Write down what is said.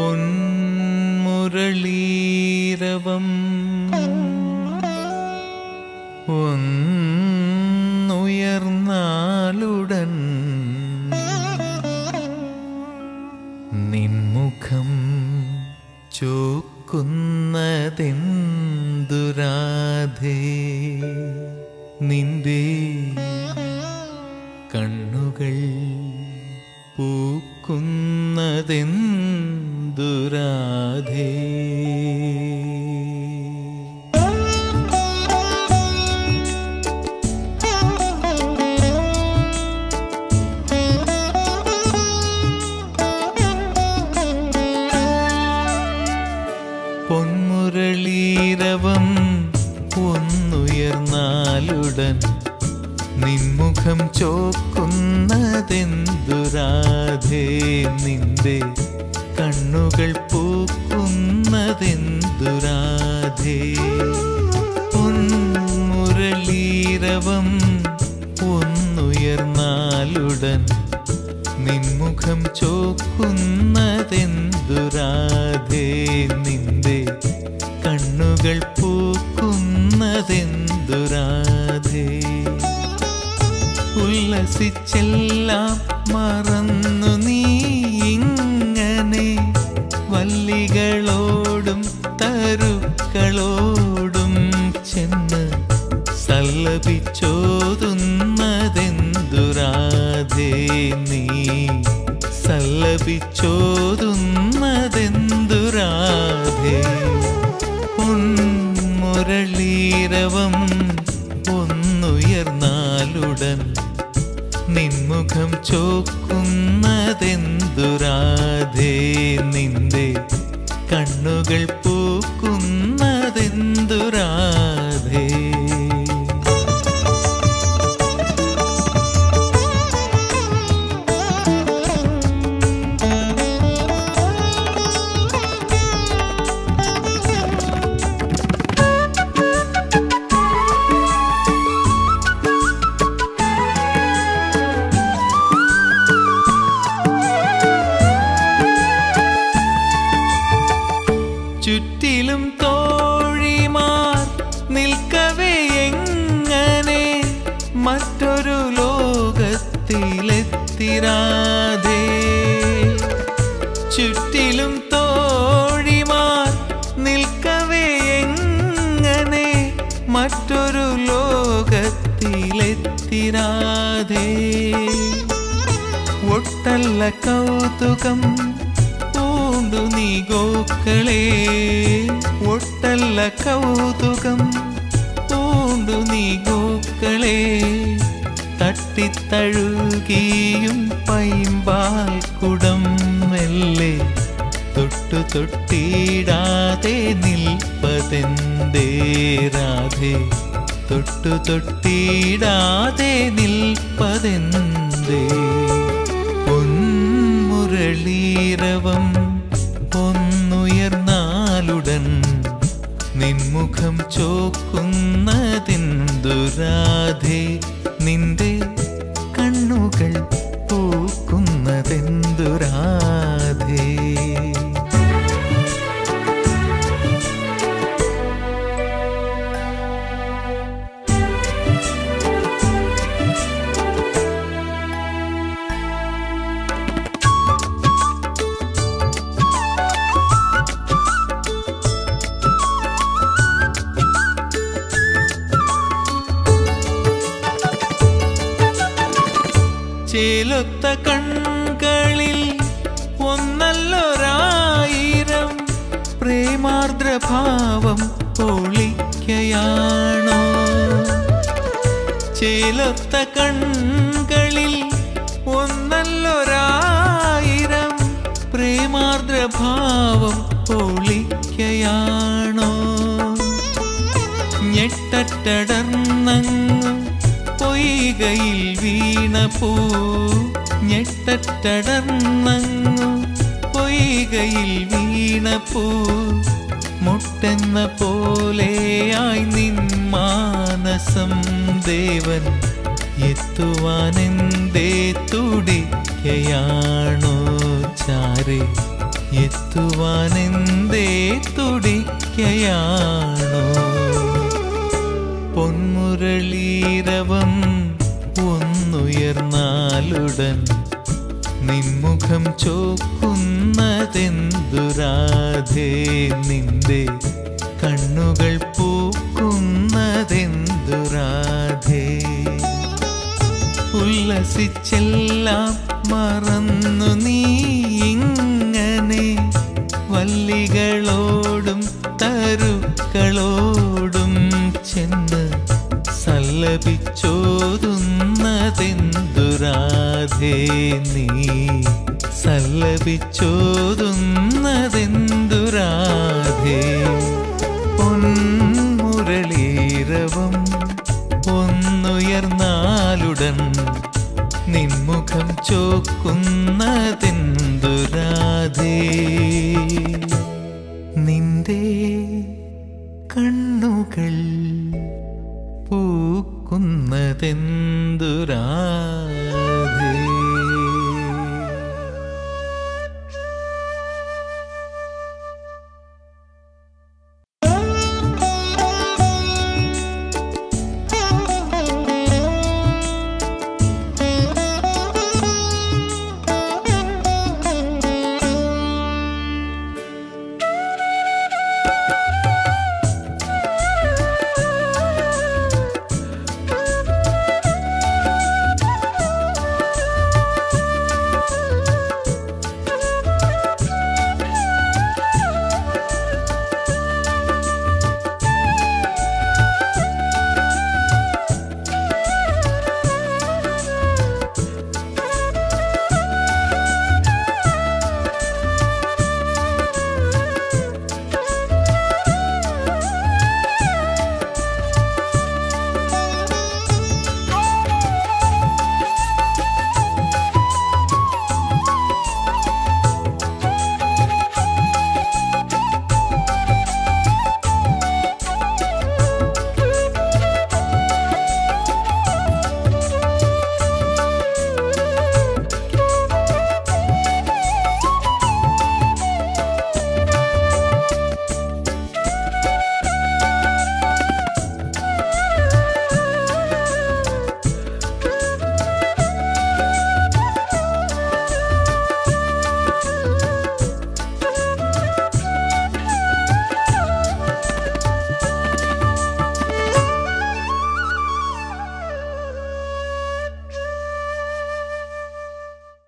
പൊന്മുരളീരവം ഒന്നുയർന്നാലുടൻ നിൻമുഖം ചോക്കുന്നതെന്തുരാധേ നിന്റെ കണ്ണുകൾ പൂക്കുന്നതെന്തുരാധേ പൊന്മുരളീരവം ഒന്നുയർന്നാലുടൻ നിൻമുഖം ചോക്കുന്നതെന്തുരാധേ നിന്റെ കണ്ണുകൾ പൂക്കുന്നതെന്തുരാധേ പൊന്മുരളീരവം ഒന്നുയർന്നാലുടൻ നിൻമുഖം ചോക്കുന്നതെന്തുരാധേ നിന്റെ കണ്ണുകൾ പൂക്കുന്നതെന്തുരാധേ ഉല്ലസിച്ചെല്ലാം മറന്നു നീ ഇങ്ങനെ വല്ലികളോടും തരുക്കളോടും ചെന്ന് സല്ലപിച്ചോതുന്നതെന്തുരാധേ നീ സല്ലപിച്ചോതുന്നതെന്തുരാധേ പൊന്മുരളീരവം ഒന്നുയർന്നാലുടൻ നിൻമുഖം ചോക്കുന്നതെന്തുരാധേ നിന്റെ കണ്ണുകൾ പൂക്കുന്നതെന്തുരാധേ ചുറ്റിലും തോഴിമാർ നിൽക്കവേ എങ്ങനെ മറ്റൊരു ലോകത്തിലെത്തിരാതെ ചുറ്റിലും തോഴിമാർ നിൽക്കവേ എങ്ങനെ മറ്റൊരു ലോകത്തിലെത്തിരാതെ ഒട്ടല്ല കൗതുകം പൂണ്ടു നീ ഗോക്കളെ ഒട്ടല്ല കൗതുകം പൂണ്ടു നീ ഗോക്കളെ തട്ടിത്തഴുകിയും പൈമ്പാൽ കുടം മെല്ലെ തൊട്ടു തൊട്ടിടാതെ നിൽപ്പതെന്തേ രാധേ തൊട്ടു തൊട്ടിടാതെ നിൽപ്പതെന്തേ പൊന്മുരളീരവം ഒന്നുയർന്നാലുടൻ നിൻമുഖം ചോക്കുന്നതെന്തുരാധേ നിന്റെ കണ്ണുകൾ പൂക്കുന്നതെന്തുരാധേ ചേലൊത്ത കൺകളിൽ ഒന്നല്ലൊരായിരം പ്രേമാർദ്രഭാവം പൊളിക്കയാണോ ചേലൊത്ത കൺകളിൽ ഒന്നല്ലൊരായിരം പ്രേമാർദ്രഭാവം പൊളിക്കയാണോ ഞെട്ടടർന്നങ്ങ് പൊയ്കയിൽ വീണ പൂ ഞെട്ടടർന്നങ്ങു പൊയ്കയിൽ വീണ പൂ മുട്ടെന്ന പോലെയായി നിൻ മാനസം ദേവൻ എത്തുവാനെന്തേ തുടിക്കയാണോ ചാരെ എത്തുവാനെന്തേ തുടിക്കയാണോ പൊന്മുരളീരവം ഒന്നുയർന്നാലുടൻ നിൻമുഖം ചോക്കുന്നതെന്തുരാധേ നിന്റെ കണ്ണുകൾ പൂക്കുന്നതെന്തുരാധേ ഉല്ലസിച്ചെല്ലാം മറന്നു നീ ഇങ്ങനെ വല്ലികളോടും തരുക്കളോടും ചെന്ന് സല്ലപിച്ചോതുന്നതെന്തുരാധേ നീ സല്ലപിച്ചോതുന്നതെന്തുരാധേ പൊന്മുരളീരവം ഒന്നുയർന്നാലുടൻ നിൻമുഖം ചോക്കുന്നതെന്തുരാധേ നിന്റെ കണ്ണുകൾ പൂക്കുന്നതെന്തുരാധേ